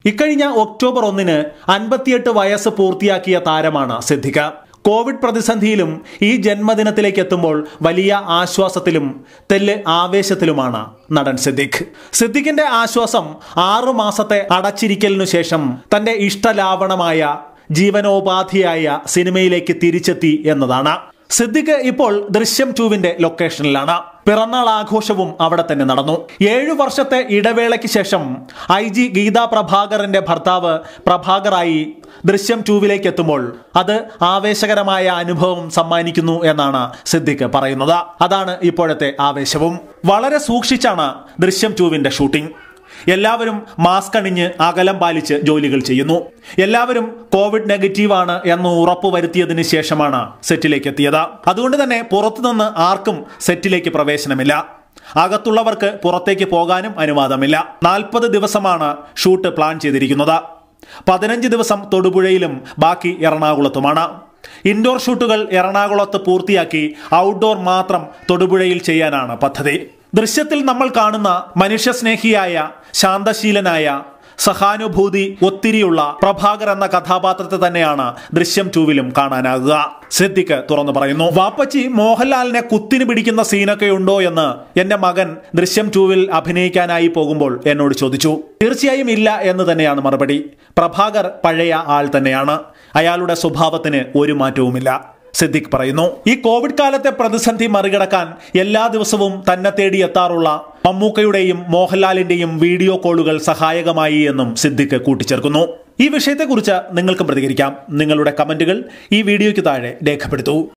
ഇക്കഴിഞ്ഞ ഒക്ടോബർ ഒന്നിന് അൻപത്തിയെട്ട് വയസ്സ് പൂർത്തിയാക്കിയ താരമാണ് സിദ്ദിഖ് കോവിഡ് പ്രതിസന്ധിയിലും ഈ ജന്മദിനത്തിലേക്ക് എത്തുമ്പോൾ വലിയ ആശ്വാസത്തിലും തെല്ല് ആവേശത്തിലുമാണ് നടൻ സിദ്ദിഖ് സിദ്ദിഖിന്റെ ആശ്വാസം ആറു മാസത്തെ അടച്ചിരിക്കലിനു ശേഷം തന്റെ ഇഷ്ടലാവണമായ ജീവനോപാധിയായ സിനിമയിലേക്ക് തിരിച്ചെത്തി എന്നതാണ് സിദ്ദിഖ് ഇപ്പോൾ ദൃശ്യം ടൂവിന്റെ ലൊക്കേഷനിലാണ് പിറന്നാൾ ആഘോഷവും അവിടെ തന്നെ നടന്നു ഏഴു വർഷത്തെ ഇടവേളയ്ക്ക് ശേഷം ഐ ജി ഗീതാ പ്രഭാകറിന്റെ ഭർത്താവ് പ്രഭാകറായി ദൃശ്യം ടൂവിലേക്ക് എത്തുമ്പോൾ അത് ആവേശകരമായ അനുഭവം സമ്മാനിക്കുന്നു എന്നാണ് സിദ്ദിഖ് പറയുന്നത് അതാണ് ഇപ്പോഴത്തെ ആവേശവും വളരെ സൂക്ഷിച്ചാണ് ദൃശ്യം ടൂവിന്റെ ഷൂട്ടിംഗ് എല്ലാവരും മാസ്ക് അണിഞ്ഞ് അകലം പാലിച്ച് ജോലികൾ ചെയ്യുന്നു എല്ലാവരും കോവിഡ് നെഗറ്റീവ് ആണ് എന്ന് ഉറപ്പ് വരുത്തിയതിന് ശേഷമാണ് സെറ്റിലേക്ക് എത്തിയത് അതുകൊണ്ട് തന്നെ പുറത്തുനിന്ന് ആർക്കും സെറ്റിലേക്ക് പ്രവേശനമില്ല അകത്തുള്ളവർക്ക് പുറത്തേക്ക് പോകാനും അനുവാദമില്ല നാൽപ്പത് ദിവസമാണ് ഷൂട്ട് പ്ലാൻ ചെയ്തിരിക്കുന്നത് പതിനഞ്ച് ദിവസം തൊടുപുഴയിലും ബാക്കി എറണാകുളത്തുമാണ് ഇൻഡോർ ഷൂട്ടുകൾ എറണാകുളത്ത് പൂർത്തിയാക്കി ഔട്ട്ഡോർ മാത്രം തൊടുപുഴയിൽ ചെയ്യാനാണ് പദ്ധതി ദൃശ്യത്തിൽ നമ്മൾ കാണുന്ന മനുഷ്യസ്നേഹിയായ ശാന്തശീലനായ സഹാനുഭൂതി ഒത്തിരിയുള്ള പ്രഭാകർ എന്ന കഥാപാത്രത്തെ തന്നെയാണ് ദൃശ്യം ടൂവിലും കാണാനാകുക സിദ്ദിഖ് തുറന്നു പറയുന്നു വാപ്പച്ചി മോഹൻലാലിനെ കുത്തിന് പിടിക്കുന്ന സീനൊക്കെ ഉണ്ടോ എന്ന് എന്റെ മകൻ ദൃശ്യം ടൂവിൽ അഭിനയിക്കാനായി പോകുമ്പോൾ എന്നോട് ചോദിച്ചു തീർച്ചയായും ഇല്ല എന്ന് തന്നെയാണ് മറുപടി പ്രഭാകർ പഴയ ആൾ തന്നെയാണ് അയാളുടെ സ്വഭാവത്തിന് ഒരു മാറ്റവുമില്ല സിദ്ദിഖ് പറയുന്നു ഈ കോവിഡ് കാലത്തെ പ്രതിസന്ധി മറികടക്കാൻ എല്ലാ ദിവസവും തന്നെ തേടി എത്താറുള്ള മമ്മൂക്കയുടെയും മോഹൻലാലിന്റെയും വീഡിയോ കോളുകൾ സഹായകമായി എന്നും സിദ്ദിഖ് കൂട്ടിച്ചേർക്കുന്നു ഈ വിഷയത്തെക്കുറിച്ച് നിങ്ങൾക്കും പ്രതികരിക്കാം നിങ്ങളുടെ കമന്റുകൾ ഈ വീഡിയോയ്ക്ക് താഴെ രേഖപ്പെടുത്തൂ